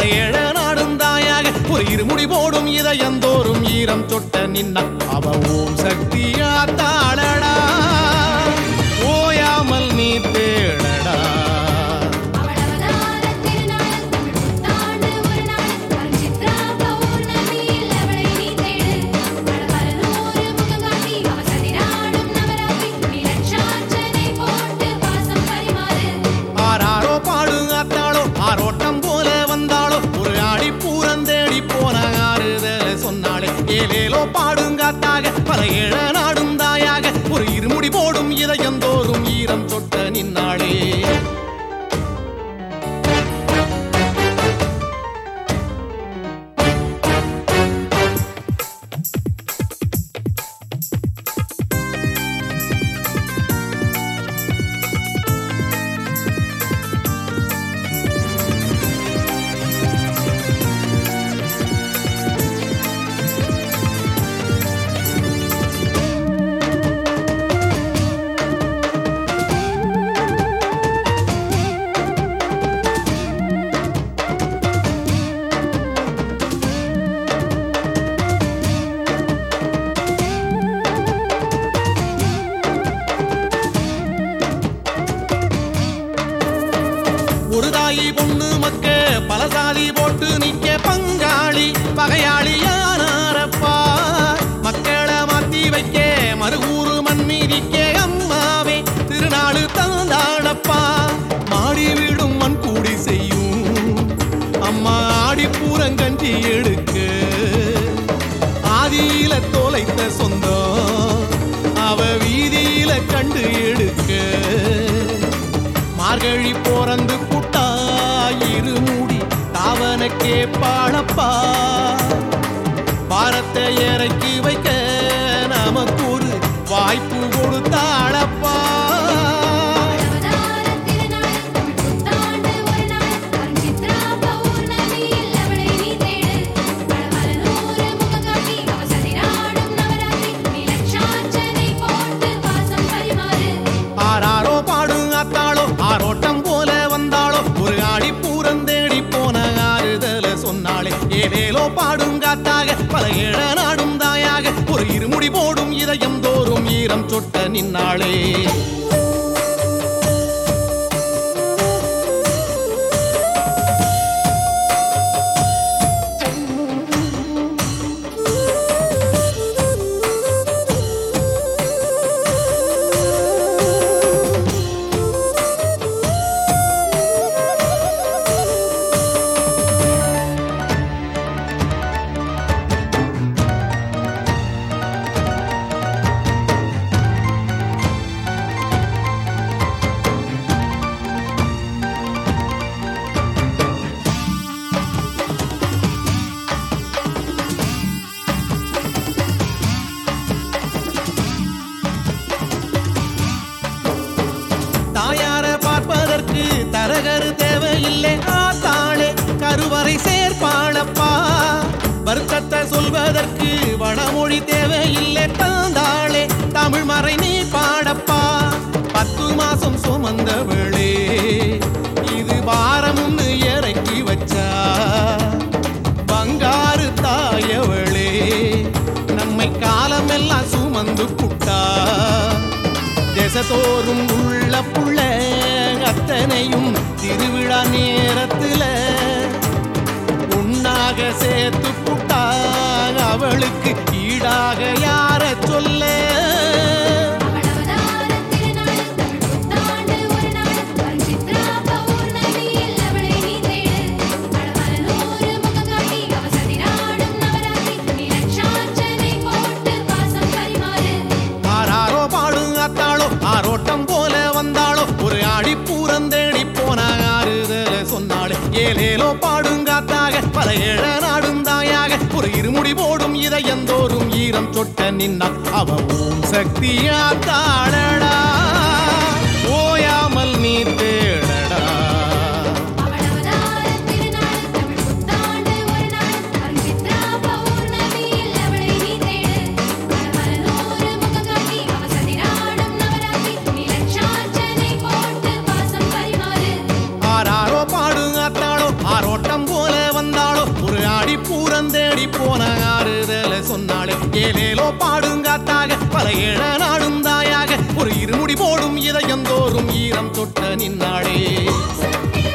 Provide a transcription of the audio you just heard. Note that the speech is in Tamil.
பல ஏழ நாடும் தாயாக ஒரு இருமுடி போடும் இதயந்தோறும் ஈரம் தொட்ட நின்ன அவ ஓம் சக்தியா தாளடா ஓயாமல் நீ தேடடா அவளவதார திருநாள் தமிழ் புத்தாண்டு ஒரு நாள் பஞ்சித்ரா பௌர்ணமியில் அவளை நீ தேடு பலபலனூறு முகம் காட்டி அவ சதிராடும் நவராத்திரி நிலச்சாற்றனை போட்டு பாசம் பரிமாறு ஆராரோ பாடுங்க அத்தாளோ ஆரோட்டம் போல வந்தாளோ ஒரு ஆடி பூரந்தேடி போன ஆறுதல சொன்னாளே ஏலேலோ பாடுங்க அத்தாக பல ஏழ நாடும் தாயாக ஒரு இருமுடி போடும் இதயந்தோறும் ஈரம் தொட்ட நின்னாளே ஒரு தாயி பொண்ணு மக்க பல சாதி போட்டு நிக்க பங்காளி பகையாளி யானாரப்பா மக்களை மாத்தி வைக்க மறுகூறு மண் மீதிக்க அம்மாவே திருநாடு தந்தாடப்பா மாடி வீடும் மண் கூடி செய்யும் அம்மா ஆடி பூரங்கஞ்சி எடுக்க ஆதியில தொலைத்த சொந்தம் அவ வீதியில கண்டு எடுக்க மார்கழி போறந்து புட்டா இருமுடி தாவனக்கே பாழப்பா பாரத்தை இறக்கி வைக்க நமக்கு ஒரு வாய்ப்பு கொடுத்தாளப்பா அவதார திருநாள் தமிழ் புத்தாண்டு ஒரு நாள் பஞ்சித்ரா பௌர்ணமியில் அவளை நீ தேடு பலபலனூறு முகம் காட்டி அவ சதிராடும் நவராத்திரி நிலச்சாற்றனை போட்டு பாசம் பரிமாறு ஆராரோ பாடும் அத்தாளோ ஆரோட்டம் போல வந்தாளோ ஒரு ஆடி பூரந்தேடி போன ஆறுதல சொன்னாளே ஏதேலோ பாடும் காத்தாக பல ஏழ நாடும் தாயாக ஒரு இருமுடி போடும் இதயம் தோறும் ஈரம் சொட்ட நின்னாளே தாயார பார்ப்பதற்கு தரகரு தேவையில்லை ஆத்தாளே கருவறை சேர்ப்பாளப்பா வருத்தத்தை சொல்வதற்கு வடமொழி தேவையில்லை தந்தாளே தமிழ் மறை நீ பாடப்பா பத்து மாசம் சுமந்தவளே இது பாரம்னு இறக்கி வச்சா பங்காரு தாயவளே நம்மை காலமெல்லாம் சுமந்து புட்டா தேசத்தோறும் உள்ள புள்ள அத்தனையும் திருவிழா நேரத்துல உன்னாக சேர்த்து புட்டா அவளுக்கு ஈடாக யார சொல்ல அவளவதார திருநாள் தமிழ் புத்தாண்டு ஒரு நாள் பஞ்சித்ரா பௌர்ணமியில் அவளை நீ தேடு பலபலனூறு முகம் காட்டி அவ சதிராடும் நவராத்திரி நிலச்சாற்றனை போட்டு பாசம் பரிமாறு ஆராரோ பாடும் அத்தாளோ ஆரோட்டம் போல வந்தாளோ ஒரு ஆடி பூரந்தேடி போன ஆறுதல சொன்னாளே ஏலேலோ பாடுங்காத்தாக பல ஏழ நாடும் தாயாக ஒரு இருமுடி போடும் இதயந்தோறும் ஈரம் சொட்ட நின்னா அவ ஓம் சக்தியா தாளடா ஓயாமல் நீ தேடடா அவளவதார திருநாள் தமிழ் புத்தாண்டு ஒரு நாள் பஞ்சித்ரா பௌர்ணமியில் அவளை நீ தேடு பலபலனூறு முகம் காட்டி அவ சதிராடும் நவராத்திரி நிலச்சாற்றனை போட்டு பாசம் பரிமாறு ஆராரோ பாடுங்க அத்தாளோ ஆரோட்டம் போல பூரந்தேடி போன ஆறுதல சொன்னாளே ஏலேலோ பாடுங்காத்தாக பல ஏழ நாடும் தாயாக ஒரு இருமுடி போடும் இதயந்தோறும் ஈரம் தொட்ட நின்னாளே சக்தி